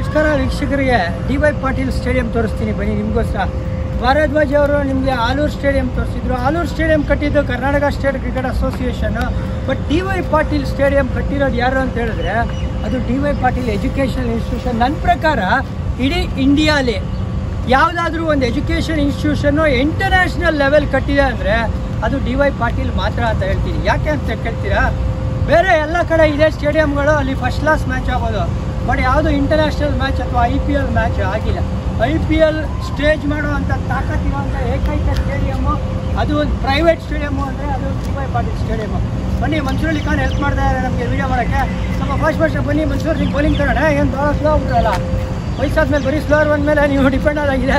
ನಮಸ್ಕಾರ ವೀಕ್ಷಕರಿಗೆ D Y Patil stadium ತೋರಿಸ್ತೀನಿ ಬನ್ನಿ ನಿಮಗೋಸ್ಕರ ಭಾರದ್ವಾಜ್ ಅವರು ನಿಮಗೆ ಆಲೂರು ಸ್ಟೇಡಿಯಂ ತೋರಿಸಿದ್ರು ಆಲೂರು ಸ್ಟೇಡಿಯಂ ಕಟ್ಟಿದ್ದು Karnataka state cricket association but D Y Patil stadium ಕಟ್ಟಿರೋದು ಯಾರು ಅಂತ ಹೇಳಿದ್ರೆ ಅದು D Y Patil education institution ನನ್ನ ಪ್ರಕಾರ ಇಡೀ ಇಂಡಿಯಾಲಿ ಯಾವುದಾದ್ರೂ ಒಂದು ಎಜುಕೇಷನ್ ಇನ್ಸ್ಟಿಟ್ಯೂಷನ್ನು ಇಂಟರ್ನ್ಯಾಷನಲ್ ಲೆವೆಲ್ ಕಟ್ಟಿದೆ ಅಂದರೆ ಅದು ಡಿ ವೈ ಪಾಟೀಲ್ ಮಾತ್ರ ಅಂತ ಹೇಳ್ತೀನಿ ಯಾಕೆ ಅಂತ ಕೇಳ್ತೀರಾ ಬೇರೆ ಎಲ್ಲ ಕಡೆ ಇದೆ ಸ್ಟೇಡಿಯಂಗಳು ಅಲ್ಲಿ ಫಸ್ಟ್ ಕ್ಲಾಸ್ ಮ್ಯಾಚ್ ಆಗೋದು ಬಟ್ ಯಾವುದು ಇಂಟರ್ನ್ಯಾಷನಲ್ ಮ್ಯಾಚ್ ಅಥವಾ ಐ ಪಿ ಎಲ್ ಮ್ಯಾಚ್ ಆಗಿಲ್ಲ ಐ ಪಿ ಎಲ್ ಸ್ಟೇಜ್ ಮಾಡುವಂಥ ತಾಕತ್ತಿರುವಂಥ ಏಕೈಕ ಸ್ಟೇಡಿಯಮ್ಮು ಅದು ಒಂದು ಪ್ರೈವೇಟ್ ಸ್ಟೇಡಿಯಮ್ಮು ಅಂದರೆ ಅದು ಡಿ ವೈ ಪಾಟೀಲ್ ಸ್ಟೇಡಿಯಮ್ಮು ಬನ್ನಿ ಮನ್ಸೂರಲ್ಲಿ ಖಾನ್ ಹೆಲ್ಪ್ ಮಾಡ್ತಾ ಇದ್ದಾರೆ ನಮಗೆ ವಿಡಿಯೋ ಮಾಡೋಕ್ಕೆ ಸ್ವಲ್ಪ ಫಾಸ್ಟ್ ಫಾಸ್ಟ್ ಬನ್ನಿ ಮನ್ಸೂರ್ ನೀವು ಬೌಲಿಂಗ್ ತಗೋಣ ಏನು ಭಾಳ ಸ್ಲೋ ಆಗ್ಬಿಟ್ರಲ್ಲ ವಯಸ್ಸಾದ್ಮೇಲೆ ಬರೀ ಸ್ಲೋರ್ ಬಂದಮೇಲೆ ನೀವು ಡಿಪೆಂಡ್ ಆಗಿದೆ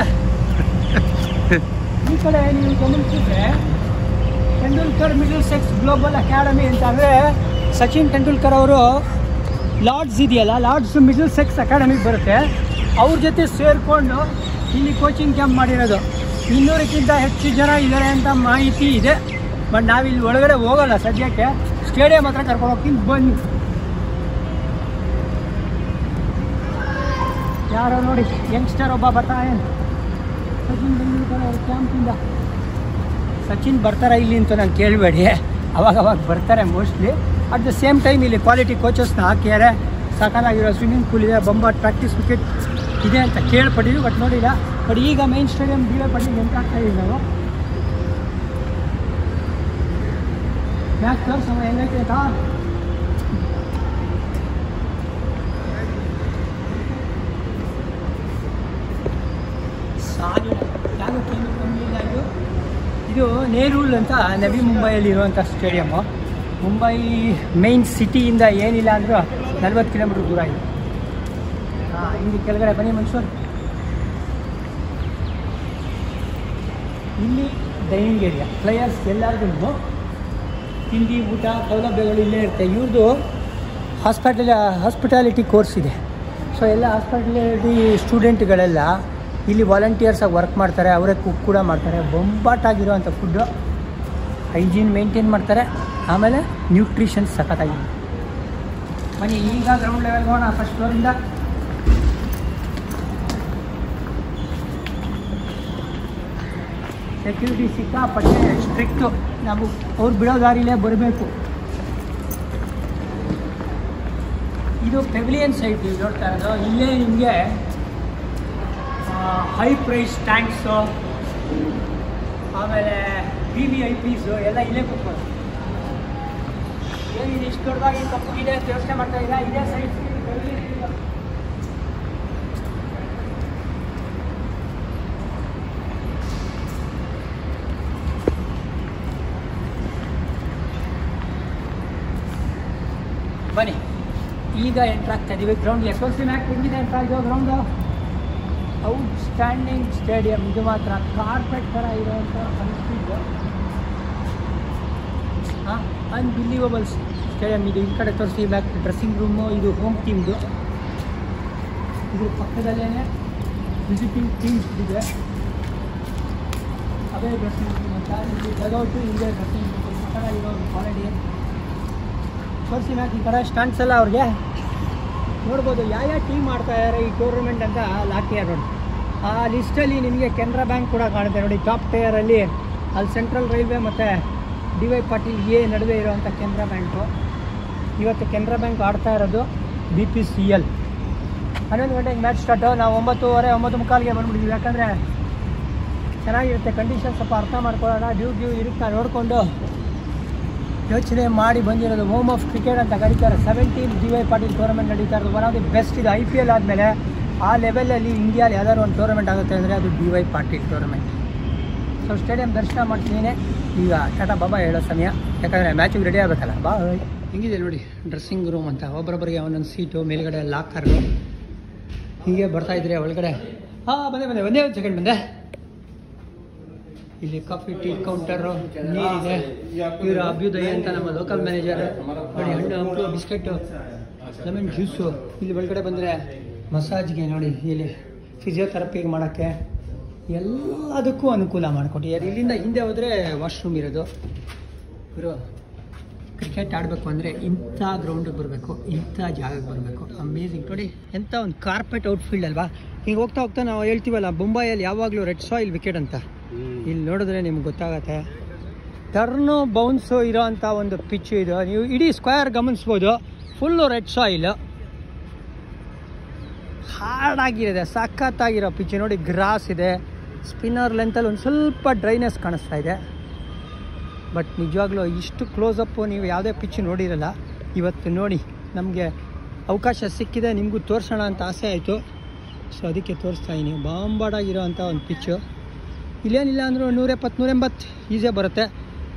ಈ ಕಡೆ ನೀವು ಗಮನಿಸಿದ್ರೆ Tendulkar Middlesex global academy ಅಂತ ಅಂದರೆ ಸಚಿನ್ ತೆಂಡೂಲ್ಕರ್ ಅವರು ಲಾರ್ಡ್ಸ್ ಇದೆಯಲ್ಲ ಲಾರ್ಡ್ಸ್ ಮಿಡಲ್ ಸೆಕ್ಸ್ ಅಕಾಡೆಮಿಗೆ ಬರುತ್ತೆ ಅವ್ರ ಜೊತೆ ಸೇರಿಕೊಂಡು ಇಲ್ಲಿ ಕೋಚಿಂಗ್ ಕ್ಯಾಂಪ್ ಮಾಡಿರೋದು ಇನ್ನೂರಕ್ಕಿಂತ ಹೆಚ್ಚು ಜನ ಇದ್ದಾರೆ ಅಂತ ಮಾಹಿತಿ ಇದೆ ಬಟ್ ನಾವಿಲ್ಲಿ ಒಳಗಡೆ ಹೋಗಲ್ಲ ಸದ್ಯಕ್ಕೆ ಸ್ಟೇಡಿಯಂ ಹತ್ರ ಕರ್ಕೊಂಡು ಹೋಗ್ತೀನಿ ಬನ್ನಿ ಯಾರೋ ನೋಡಿ ಯಂಗ್ಸ್ಟರ್ ಒಬ್ಬ ಬರ್ತಾ ಏನು ಸಚಿನ್ ತೆಂಡೂಲ್ಕರ್ ಅವ್ರ ಕ್ಯಾಂಪಿಂದ ಸಚಿನ್ ಬರ್ತಾರಾ ಇಲ್ಲಿ ಅಂತ ನಾನು ಕೇಳಬೇಡಿ ಅವಾಗ ಅವಾಗ ಬರ್ತಾರೆ mostly at the same time ಇಲ್ಲಿ ಕ್ವಾಲಿಟಿ ಕೋಚಸ್ನ ಹಾಕಿದ್ದಾರೆ ಸಕಾಲಾಗಿರೋ ಸ್ವಿಮ್ಮಿಂಗ್ ಪೂಲ್ ಇದೆ ಬೊಂಬಾಟ್ ಪ್ರಾಕ್ಟೀಸ್ ವಿಕೆಟ್ ಇದೆ ಅಂತ ಕೇಳ್ಪಟ್ಟಿದ್ವಿ ಬಟ್ ನೋಡಿಲ್ಲ ಬಟ್ ಈಗ ಮೈನ್ ಸ್ಟೇಡಿಯಂ ಡಿವೈ ಪಟ್ಟಿ ನೆನ್ಪಾಗ್ತಾ ಇದೀವಿ ನಾವು ಮ್ಯಾಚ್ ತೋರ್ಸಮ್ಮ ಹೆಂಗೈತೆ ಆಯ್ತಾ ಸಾಲಿನ ಯಾವತ್ತೇನು ಕಮ್ಮಿ ಇಲ್ಲ ಇದು ಇದು ನೆಹರೂಲ್ ಅಂತ ನವಿ ಮುಂಬೈಯಲ್ಲಿ ಇರುವಂಥ ಸ್ಟೇಡಿಯಮ್ಮು ಮುಂಬೈ ಮೇನ್ ಸಿಟಿಯಿಂದ ಏನಿಲ್ಲ ಅಂದರೂ ನಲ್ವತ್ತು ಕಿಲೋಮೀಟ್ರ್ ದೂರ ಇದೆ ಹಾಂ ಇಲ್ಲಿ ಕೆಳಗಡೆ ಬನ್ನಿ ಮನ್ಸೂರ್ ಇಲ್ಲಿ ಡೈನಿಂಗ್ ಏರಿಯಾ ಪ್ಲೇಯರ್ಸ್ ಎಲ್ಲರಿಗೂ ತಿಂಡಿ ಊಟ ಸೌಲಭ್ಯಗಳು ಇಲ್ಲೇ ಇರುತ್ತೆ ಇವ್ರದ್ದು ಹಾಸ್ಪಿಟಲ್ ಹಾಸ್ಪಿಟಾಲಿಟಿ ಕೋರ್ಸ್ ಇದೆ ಸೊ ಎಲ್ಲ ಹಾಸ್ಪಿಟಾಲಿಟಿ ಸ್ಟೂಡೆಂಟ್ಗಳೆಲ್ಲ ಇಲ್ಲಿ ವಾಲಂಟಿಯರ್ಸಾಗಿ ವರ್ಕ್ ಮಾಡ್ತಾರೆ ಅವರೇ ಕುಕ್ ಕೂಡ ಮಾಡ್ತಾರೆ ಬೊಂಬಾಟಾಗಿರೋವಂಥ ಫುಡ್ಡು ಹೈಜೀನ್ ಮೇಂಟೈನ್ ಮಾಡ್ತಾರೆ ಆಮೇಲೆ ನ್ಯೂಟ್ರಿಷನ್ ಸಖತ್ತಾಗಿದೆ ಬನ್ನಿ ಈಗ ಗ್ರೌಂಡ್ ಲೆವೆಲ್ಗೆ ಹೋಗೋಣ ಫಸ್ಟ್ ಫ್ಲೋರಿಂದ ಸೆಕ್ಯೂರಿಟಿ ಸಿಕ್ಕಾಪಟ್ಟೆ ಸ್ಟ್ರಿಕ್ಟು ನಾವು ಅವ್ರು ಬಿಡೋ ದಾರಿಲೇ ಬರಬೇಕು ಇದು ಪೆವಿಲಿಯನ್ ಸೈಟ್ ನೀವು ನೋಡ್ತಾ ಇರೋದು ಇಲ್ಲೇ ನಿಮಗೆ ಹೈ ಪ್ರೈಸ್ ಟ್ಯಾಂಕ್ಸು ಆಮೇಲೆ ವಿ ವಿ ಐ ಪಿಸು ಎಲ್ಲ ಇಲ್ಲೇ ಕೂತ್ಕೊಳ್ಳಿ ಏನಿದೆ ಇಷ್ಟು ದೊಡ್ಡದಾಗಿ ಕಪ್ಪಗಿದೆ ಅಂತ ಯೋಚನೆ ಮಾಡ್ತಾ ಇದ್ದೀರಾ ಇದೇ ಸೈಟ್ ಬನ್ನಿ ಈಗ ಎಂಟ್ರ್ ಆಗ್ತಾ ಇದೀವಿ ಗ್ರೌಂಡ್ಗೆ ಎಸ್ ಎಲ್ ಸಿ ಮ್ಯಾಕ್ ಹೆಂಗಿದೆ ಎಂಟ್ರ್ ಆಗಿರೋ ಗ್ರೌಂಡು ಔಟ್ ಸ್ಟ್ಯಾಂಡಿಂಗ್ ಸ್ಟೇಡಿಯಂ ಇದು ಮಾತ್ರ ಕಾರ್ಪೆಟ್ ಥರ ಇರುವಂಥ ಅನಿಸ್ತಿದ್ದು ಹಾಂ ಅನ್ಬಿಲೀವಬಲ್ ಸ್ಟೇಡಿಯಂ ಇದು ಈ ಕಡೆ ತೋರಿಸಿ ಬ್ಯಾಕ್ ಡ್ರೆಸ್ಸಿಂಗ್ ರೂಮು ಇದು ಹೋಮ್ ಟೀಮ್ದು ಇದ್ರ ಪಕ್ಕದಲ್ಲೇ ವಿಸಿಟಿಂಗ್ ಟೀಮ್ಸ್ ಇದೆ ಅದೇ ಡ್ರೆಸ್ಸಿಂಗ್ ರೂಮ್ ಅಂತ ಇಲ್ಲಿ ಡಗೌಟು ಇದೆ ಡ್ರೆಸ್ಸಿಂಗ್ ರೂಮ್ ಪಕ್ಕದಾಗಿರೋ ಕ್ವಾಲಿಟಿ ತೋರಿಸಿ ಮ್ಯಾಕ್ ಈ ಕಡೆ ಸ್ಟ್ಯಾಂಡ್ಸ್ ಎಲ್ಲ ಅವ್ರಿಗೆ ನೋಡ್ಬೋದು ಯಾವ ಯಾವ ಟೀಮ್ ಆಡ್ತಾ ಇದ್ದಾರೆ ಈ ಟೂರ್ನಮೆಂಟ್ ಅಂತ ಹಾಕಿದ್ದಾರೆ ನೋಡಿ ಆ ಲಿಸ್ಟಲ್ಲಿ ನಿಮಗೆ ಕೆನರಾ ಬ್ಯಾಂಕ್ ಕೂಡ ಕಾಣುತ್ತೆ ನೋಡಿ ಟಾಪ್ ಟೇಯರಲ್ಲಿ ಅಲ್ಲಿ ಸೆಂಟ್ರಲ್ ರೈಲ್ವೆ ಮತ್ತು ಡಿ ವೈ ಪಾಟೀಲ್ ಎ ನಡುವೆ ಇರುವಂಥ ಕೆನರಾ ಬ್ಯಾಂಕು ಇವತ್ತು ಕೆನರಾ ಬ್ಯಾಂಕ್ ಆಡ್ತಾ ಇರೋದು ಬಿ ಪಿ ಸಿ ಎಲ್ ಹನ್ನೊಂದು ಗಂಟೆಗೆ ಮ್ಯಾಚ್ ಸ್ಟಾರ್ಟು ನಾವು ಒಂಬತ್ತುವರೆ ಒಂಬತ್ತು ಮುಕ್ಕಾಲಿಗೆ ಬಂದ್ಬಿಟ್ಟಿದ್ವಿ ಯಾಕಂದರೆ ಚೆನ್ನಾಗಿರುತ್ತೆ ಕಂಡೀಷನ್ ಸ್ವಲ್ಪ ಅರ್ಥ ಮಾಡ್ಕೊಳ್ಳೋಣ ಡ್ಯೂ ಡ್ಯೂ ಇರುತ್ತಾ ನೋಡಿಕೊಂಡು ಯೋಚನೆ ಮಾಡಿ ಬಂದಿರೋದು ಹೋಮ್ ಆಫ್ ಕ್ರಿಕೆಟ್ ಅಂತ ಕರೀತಾರೆ seventeen D Y Patil tournament ನಡೀತಾ ಇರೋದು ಒನ್ ಆಫ್ ದಿ ಬೆಸ್ಟ್ ಇದು ಐ ಪಿ ಎಲ್ ಆದಮೇಲೆ ಆ ಲೆವೆಲಲ್ಲಿ ಇಂಡಿಯಾಲಿ ಯಾವ್ದಾದ್ರು ಒಂದು ಟೂರ್ನಮೆಂಟ್ ಆಗುತ್ತೆ ಅಂದರೆ ಅದು D Y Patil tournament so stadium ದರ್ಶನ ಮಾಡ್ತೀನಿ ಈಗ ಟಾಟಾ ಬಾಬಾ ಹೇಳೋ ಸಮಯ ಯಾಕಂದರೆ ಮ್ಯಾಚಿಗೆ ರೆಡಿ ಆಗಬೇಕಲ್ಲ ಬಾ ಹೆಂಗಿದೆ ನೋಡಿ ಡ್ರೆಸ್ಸಿಂಗ್ ರೂಮ್ ಅಂತ ಒಬ್ಬರೊಬ್ಬರಿಗೆ ಒಂದೊಂದು ಸೀಟು ಮೇಲ್ಗಡೆ ಲಾಕರು ಹೀಗೆ ಬರ್ತಾ ಇದ್ರೆ ಒಳಗಡೆ ಹಾಂ ಬಂದೆ ಬಂದೆ ಒಂದೇ ಒಂದು ಸೆಕೆಂಡ್ ಬಂದೆ ಇಲ್ಲಿ ಕಾಫಿ ಟೀ ಕೌಂಟರು ನೀರಿದೆ ಇವರು ಅಭ್ಯುದಯ ಅಂತ ನಮ್ಮ ಲೋಕಲ್ ಮ್ಯಾನೇಜರ್ ನೋಡಿ ಹಣ್ಣು ಹಂಪಲು ಬಿಸ್ಕೆಟ್ಟು ಲೆಮನ್ ಜ್ಯೂಸು ಇಲ್ಲಿ ಒಳಗಡೆ ಬಂದರೆ ಮಸಾಜ್ಗೆ ನೋಡಿ ಇಲ್ಲಿ ಫಿಸಿಯೋಥೆರಪಿಗೆ ಮಾಡೋಕ್ಕೆ ಎಲ್ಲದಕ್ಕೂ ಅನುಕೂಲ ಮಾಡಿಕೊಟ್ಟಿದ್ದಾರೆ ಇಲ್ಲಿಂದ ಹಿಂದೆ ಹೋದರೆ ವಾಶ್ರೂಮ್ ಇರೋದು ಇವರು ಕ್ರಿಕೆಟ್ ಆಡಬೇಕು ಅಂದರೆ ಇಂಥ ಗ್ರೌಂಡಿಗೆ ಬರಬೇಕು ಇಂಥ ಜಾಗಕ್ಕೆ ಬರಬೇಕು ಅಮೇಝಿಂಗ್ ನೋಡಿ ಎಂಥ ಒಂದು ಕಾರ್ಪೆಟ್ ಔಟ್ಫೀಲ್ಡ್ ಅಲ್ವಾ ಈಗ ಹೋಗ್ತಾ ಹೋಗ್ತಾ ನಾವು ಹೇಳ್ತೀವಲ್ಲ ಮುಂಬೈಯಲ್ಲಿ ಯಾವಾಗಲೂ ರೆಡ್ ಸಾಯಿಲ್ ವಿಕೆಟ್ ಅಂತ ಇಲ್ಲಿ ನೋಡಿದ್ರೆ ನಿಮ್ಗೆ ಗೊತ್ತಾಗತ್ತೆ ಟರ್ನು ಬೌನ್ಸು ಇರೋ ಅಂಥ ಒಂದು ಪಿಚ್ಚು ಇದು ನೀವು ಇಡೀ ಸ್ಕ್ವೇರ್ ಗಮನಿಸ್ಬೋದು ಫುಲ್ಲು ರೆಡ್ ಸಾಯಿಲ್ ಹಾರ್ಡಾಗಿರುತ್ತೆ ಸಖತ್ತಾಗಿರೋ ಪಿಚ್ ನೋಡಿ ಗ್ರಾಸ್ ಇದೆ ಸ್ಪಿನ್ನರ್ ಲೆಂತಲ್ಲಿ ಒಂದು ಸ್ವಲ್ಪ ಡ್ರೈನೆಸ್ ಕಾಣಿಸ್ತಾ ಇದೆ ಬಟ್ ನಿಜವಾಗ್ಲೂ ಇಷ್ಟು ಕ್ಲೋಸಪ್ಪು ನೀವು ಯಾವುದೇ ಪಿಚ್ ನೋಡಿರಲ್ಲ ಇವತ್ತು ನೋಡಿ ನಮಗೆ ಅವಕಾಶ ಸಿಕ್ಕಿದೆ ನಿಮಗೂ ತೋರಿಸೋಣ ಅಂತ ಆಸೆ ಆಯಿತು ಸೊ ಅದಕ್ಕೆ ತೋರಿಸ್ತಾ ಇದ್ದೀನಿ ಬಾಂಬಾಡಾಗಿರೋ ಅಂಥ ಒಂದು ಪಿಚ್ಚು ಇಲ್ಲೇನಿಲ್ಲ ಅಂದರೂ ನೂರೆಪ್ಪತ್ತು ನೂರೆಂಬತ್ತು ಈಸಿಯಾಗಿ ಬರುತ್ತೆ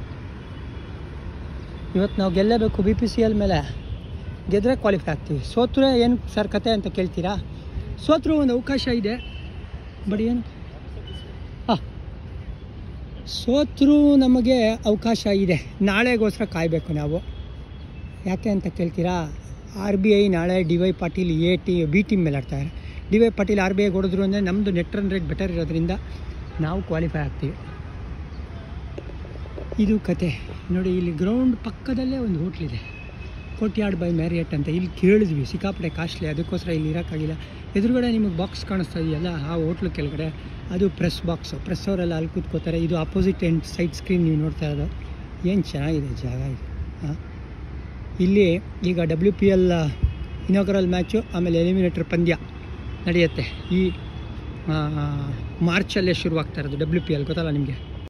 ಇವತ್ತು ನಾವು ಗೆಲ್ಲೇಬೇಕು ಬಿ ಪಿ ಸಿ ಎಲ್ ಮೇಲೆ ಗೆದ್ರೆ ಕ್ವಾಲಿಫೈ ಆಗ್ತೀವಿ ಸೋತ್ರೆ ಏನು ಸರ್ ಕತೆ ಅಂತ ಕೇಳ್ತೀರಾ ಸೋತ್ರೂ ಒಂದು ಅವಕಾಶ ಇದೆ ಬಟ್ ಏನು ಹಾಂ ಸೋತ್ರೂ ನಮಗೆ ಅವಕಾಶ ಇದೆ ನಾಳೆಗೋಸ್ಕರ ಕಾಯಬೇಕು ನಾವು ಯಾಕೆ ಅಂತ ಕೇಳ್ತೀರಾ ಆರ್ ಬಿ ಐ ನಾಳೆ D Y Patil A T B team ಮೇಲೆ ಆಡ್ತಾರೆ D Y Patil R B I ಹೊಡೆದ್ರು ಅಂದರೆ ನಮ್ಮದು ನೆಟ್ ರನ್ ರೇಟ್ ಬೆಟರ್ ಇರೋದ್ರಿಂದ ನಾವು ಕ್ವಾಲಿಫೈ ಆಗ್ತೀವಿ ಇದು ಕತೆ ನೋಡಿ ಇಲ್ಲಿ ಗ್ರೌಂಡ್ ಪಕ್ಕದಲ್ಲೇ ಒಂದು ಹೋಟ್ಲಿದೆ ಕೋಟ್ಯಾರ್ಡ್ ಬೈ ಮ್ಯಾರಿಯಟ್ ಅಂತ ಇಲ್ಲಿ ಕೇಳಿದ್ವಿ ಸಿಕ್ಕಾಪಟ್ಟೆ ಕಾಸ್ಟ್ಲಿ ಅದಕ್ಕೋಸ್ಕರ ಇಲ್ಲಿ ಇರೋಕ್ಕಾಗಿಲ್ಲ ಎದುರುಗಡೆ ನಿಮಗೆ ಬಾಕ್ಸ್ ಕಾಣಿಸ್ತಾ ಇದೆಯಲ್ಲ ಆ ಹೋಟ್ಲು ಕೆಳಗಡೆ ಅದು ಪ್ರೆಸ್ ಬಾಕ್ಸು ಪ್ರೆಸ್ ಅವರೆಲ್ಲ ಅಲ್ಲಿ ಕೂತ್ಕೋತಾರೆ ಇದು ಅಪೋಸಿಟ್ ಎಂಡ್ ಸೈಡ್ ಸ್ಕ್ರೀನ್ ನೀವು ನೋಡ್ತಾ ಇರೋದು ಏನು ಚೆನ್ನಾಗಿದೆ ಜಾಗ ಇದು ಹಾಂ ಇಲ್ಲಿ ಈಗ W P L inaugural match ಆಮೇಲೆ ಎಲಿಮಿನೇಟರ್ ಪಂದ್ಯ ನಡೆಯುತ್ತೆ ಈ ಮಾರ್ಚಲ್ಲೇ ಶುರುವಾಗ್ತಾ ಇರೋದು ಡಬ್ಲ್ಯೂ ಪಿ ಎಲ್ ಗೊತ್ತಲ್ಲ ನಿಮಗೆ